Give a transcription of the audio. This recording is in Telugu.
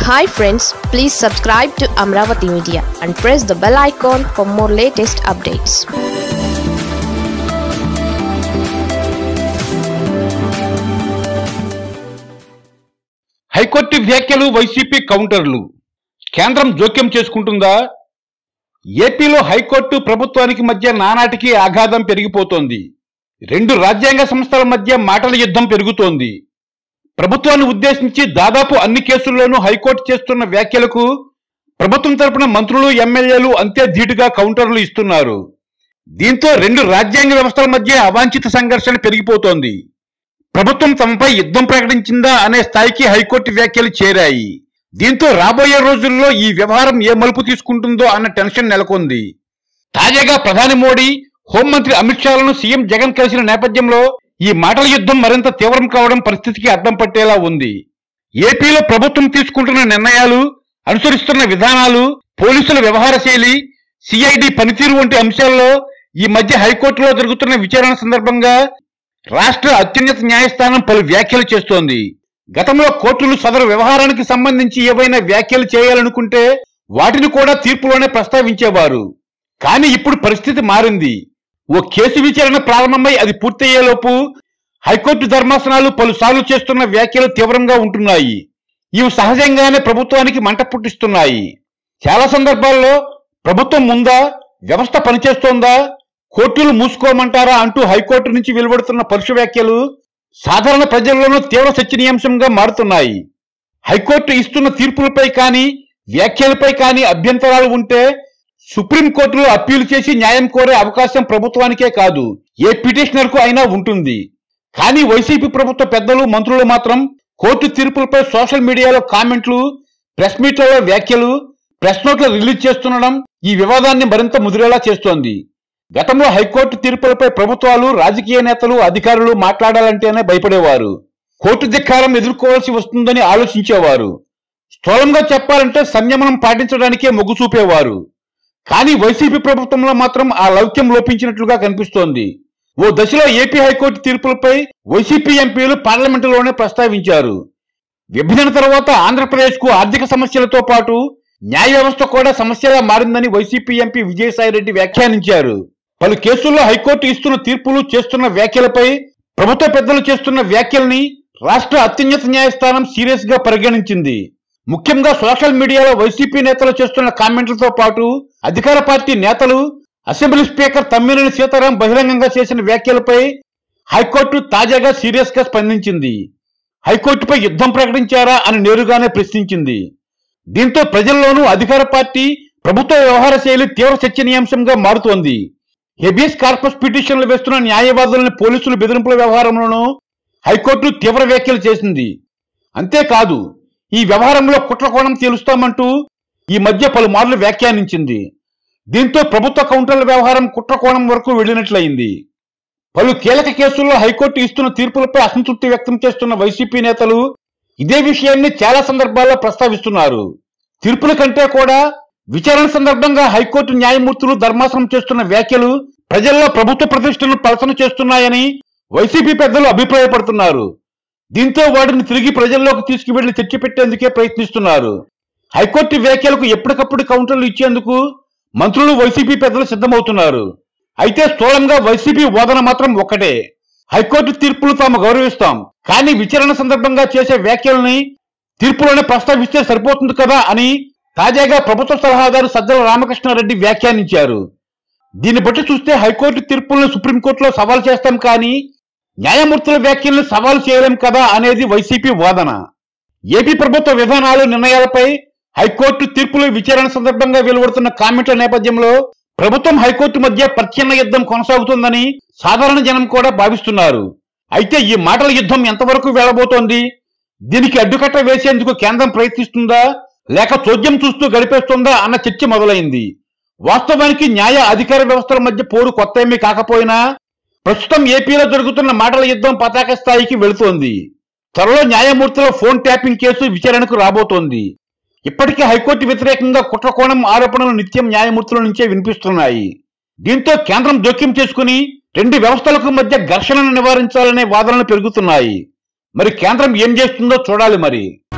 hi friends please subscribe to Amaravati media and press the bell icon for more latest updates high court వ్యాఖ్యలు వైసీపీ కౌంటర్లు కేంద్రం జోక్యం చేసుకుంటుందా ఏపీలో హైకోర్టు ప్రభుత్వానికి మధ్య నానాటికి ఆఘాతం పెరిగిపోతోంది రెండు రాజ్యాంగ సంస్థల మధ్య మాటల యుద్ధం పెరుగుతోంది ప్రభుత్వాన్ని ఉద్దేశించి దాదాపు అన్ని కేసుల్లోనూ హైకోర్టు చేస్తున్న వ్యాఖ్యలకు ప్రభుత్వం తరపున మంత్రులు ఎమ్మెల్యేలు అంతే ధీటుగా కౌంటర్లు ఇస్తున్నారు దీంతో రెండు రాజ్యాంగ వ్యవస్థల మధ్య అవాంఛిత సంఘర్షణ పెరిగిపోతోంది ప్రభుత్వం తమపై యుద్ధం ప్రకటించిందా అనే స్థాయికి హైకోర్టు వ్యాఖ్యలు చేరాయి దీంతో రాబోయే రోజుల్లో ఈ వ్యవహారం ఏ మలుపు తీసుకుంటుందో అన్న టెన్షన్ నెలకొంది తాజాగా ప్రధాని మోడీ హోంమంత్రి అమిత్ షాలను సీఎం జగన్ కలిసిన నేపథ్యంలో ఈ మాటల యుద్ధం మరింత తీవ్రం కావడం పరిస్థితికి అడ్డం పట్టేలా ఉంది ఏపీలో ప్రభుత్వం తీసుకుంటున్న నిర్ణయాలు అనుసరిస్తున్న విధానాలు పోలీసుల వ్యవహార శైలి సిఐడి పనితీరు వంటి అంశాల్లో ఈ మధ్య హైకోర్టులో జరుగుతున్న విచారణ సందర్భంగా రాష్ట్ర అత్యున్నత న్యాయస్థానం పలు వ్యాఖ్యలు చేస్తోంది గతంలో కోర్టులు సదరు వ్యవహారానికి సంబంధించి ఏవైనా వ్యాఖ్యలు చేయాలనుకుంటే వాటిని కూడా తీర్పులోనే ప్రస్తావించేవారు కానీ ఇప్పుడు పరిస్థితి మారింది ఓ కేసు విచారణ ప్రారంభమై అది పూర్తయ్యేలోపు హైకోర్టు ధర్మాసనాలు పలుసార్లు చేస్తున్న వ్యాఖ్యలు తీవ్రంగా ఉంటున్నాయి ఇవి సహజంగానే ప్రభుత్వానికి మంట పుట్టిస్తున్నాయి చాలా సందర్భాల్లో ప్రభుత్వం ఉందా వ్యవస్థ పనిచేస్తోందా కోర్టులు మూసుకోమంటారా అంటూ హైకోర్టు నుంచి వెలువడుతున్న పరుష వ్యాఖ్యలు సాధారణ ప్రజల్లోనూ తీవ్ర చర్చనీయాంశంగా మారుతున్నాయి హైకోర్టు ఇస్తున్న తీర్పులపై కానీ వ్యాఖ్యలపై కానీ అభ్యంతరాలు ఉంటే సుప్రీంకోర్టులో అప్పీలు చేసి న్యాయం కోరే అవకాశం ప్రభుత్వానికే కాదు ఏ పిటిషనర్ కు అయినా ఉంటుంది కానీ వైసీపీ ప్రభుత్వ పెద్దలు మంత్రులు మాత్రం కోర్టు తీర్పులపై సోషల్ మీడియాలో కామెంట్లు ప్రెస్ మీట్లలో వ్యాఖ్యలు ప్రెస్ నోట్లు రిలీజ్ చేస్తుండడం ఈ వివాదాన్ని మరింత ముదిరేలా చేస్తోంది గతంలో హైకోర్టు తీర్పులపై ప్రభుత్వాలు రాజకీయ నేతలు అధికారులు మాట్లాడాలంటేనే భయపడేవారు కోర్టు ధిక్కారం ఎదుర్కోవాల్సి వస్తుందని ఆలోచించేవారు స్థూలంగా చెప్పాలంటే సంయమనం పాటించడానికే మొగ్గు చూపేవారు కానీ వైసీపీ ప్రభుత్వంలో మాత్రం ఆ లౌక్యం లోపించినట్లుగా కనిపిస్తోంది ఓ దశలో ఏపీ హైకోర్టు తీర్పులపై వైసీపీ ఎంపీలు పార్లమెంటులోనే ప్రస్తావించారు విభజన తర్వాత ఆంధ్రప్రదేశ్ కు ఆర్థిక సమస్యలతో పాటు న్యాయ వ్యవస్థ కూడా సమస్యగా మారిందని వైసీపీ ఎంపీ విజయసాయిరెడ్డి వ్యాఖ్యానించారు పలు కేసుల్లో హైకోర్టు ఇస్తున్న తీర్పులు చేస్తున్న వ్యాఖ్యలపై ప్రభుత్వ పెద్దలు చేస్తున్న వ్యాఖ్యల్ని రాష్ట్ర అత్యున్నత న్యాయస్థానం సీరియస్ గా పరిగణించింది ముఖ్యంగా సోషల్ మీడియాలో వైసీపీ నేతలు చేస్తున్న కామెంట్లతో పాటు అధికార పార్టీ నేతలు అసెంబ్లీ స్పీకర్ తమ్మినేని సీతారాం బహిరంగంగా చేసిన వ్యాఖ్యలపై హైకోర్టు తాజాగా సీరియస్ గా స్పందించింది హైకోర్టుపై యుద్ధం ప్రకటించారా అని నేరుగానే ప్రశ్నించింది దీంతో ప్రజల్లోనూ అధికార పార్టీ ప్రభుత్వ వ్యవహార శైలి తీవ్ర చర్చనీయాంశంగా మారుతోంది హెబియస్ కార్పస్ పిటిషన్లు వేస్తున్న న్యాయవాదులను పోలీసులు బెదిరింపుల వ్యవహారంలోనూ హైకోర్టు తీవ్ర వ్యాఖ్యలు చేసింది అంతేకాదు ఈ వ్యవహారంలో కుట్ర కోణం తేలుస్తామంటూ ఈ మధ్య పలుమార్లు వ్యాఖ్యానించింది దీంతో ప్రభుత్వ కౌంటర్ల వ్యవహారం కుట్ర కోణం వరకు వెళ్లినట్లయింది పలు కీలక కేసుల్లో హైకోర్టు ఇస్తున్న తీర్పులపై అసంతృప్తి వ్యక్తం చేస్తున్న వైసీపీ నేతలు ఇదే విషయాన్ని చాలా సందర్భాల్లో ప్రస్తావిస్తున్నారు తీర్పుల కంటే కూడా విచారణ సందర్భంగా హైకోర్టు న్యాయమూర్తులు ధర్మాసనం చేస్తున్న వ్యాఖ్యలు ప్రజల్లో ప్రభుత్వ ప్రతిష్టను పలసన చేస్తున్నాయని వైసీపీ పెద్దలు అభిప్రాయపడుతున్నారు దీంతో వాటిని తిరిగి ప్రజల్లోకి తీసుకువెళ్లి తెచ్చిపెట్టేందుకే ప్రయత్నిస్తున్నారు హైకోర్టు వ్యాఖ్యలకు ఎప్పటికప్పుడు కౌంటర్లు ఇచ్చేందుకు మంత్రులు వైసీపీ పెద్దలు సిద్ధమవుతున్నారు అయితే స్థూలంగా వైసీపీ వాదన మాత్రం ఒక్కటే హైకోర్టు తీర్పులు తాము గౌరవిస్తాం కానీ విచారణ సందర్భంగా చేసే వ్యాఖ్యల్ని తీర్పులోనే ప్రస్తావిస్తే సరిపోతుంది కదా అని తాజాగా ప్రభుత్వ సలహాదారు సజ్జల రామకృష్ణారెడ్డి వ్యాఖ్యానించారు దీన్ని బట్టి చూస్తే హైకోర్టు తీర్పులను సుప్రీంకోర్టులో సవాల్ చేస్తాం కానీ న్యాయమూర్తుల వ్యాఖ్యలను సవాల్ చేయలేం కదా అనేది వైసీపీ వాదన ఏపీ ప్రభుత్వ విధానాలు నిర్ణయాలపై హైకోర్టు తీర్పుల విచారణ సందర్భంగా వెలువడుతున్న కామెంట్ల నేపథ్యంలో ప్రభుత్వం హైకోర్టు మధ్య ప్రత్యన్న యుద్ధం కొనసాగుతుందని సాధారణ జనం కూడా భావిస్తున్నారు అయితే ఈ మాటల యుద్ధం ఎంతవరకు వెళ్లబోతోంది దీనికి అడ్డుకట్ట వేసేందుకు కేంద్రం ప్రయత్నిస్తుందా లేక చోద్యం చూస్తూ గడిపేస్తుందా అన్న చర్చ మొదలైంది వాస్తవానికి న్యాయ అధికార వ్యవస్థల మధ్య పోరు కొత్త ఏమీ కాకపోయినా ప్రస్తుతం ఏపీలో జరుగుతున్న మాటల యుద్ధం పతాక స్థాయికి వెళుతోంది త్వరలో న్యాయమూర్తుల ఫోన్ ట్యాపింగ్ కేసు విచారణకు రాబోతోంది ఇప్పటికే హైకోర్టు వ్యతిరేకంగా కుట్రకోణం ఆరోపణలు నిత్యం న్యాయమూర్తుల నుంచే వినిపిస్తున్నాయి దీంతో కేంద్రం జోక్యం చేసుకుని రెండు వ్యవస్థలకు మధ్య ఘర్షణను నివారించాలనే వాదనలు పెరుగుతున్నాయి మరి కేంద్రం ఏం చేస్తుందో చూడాలి మరి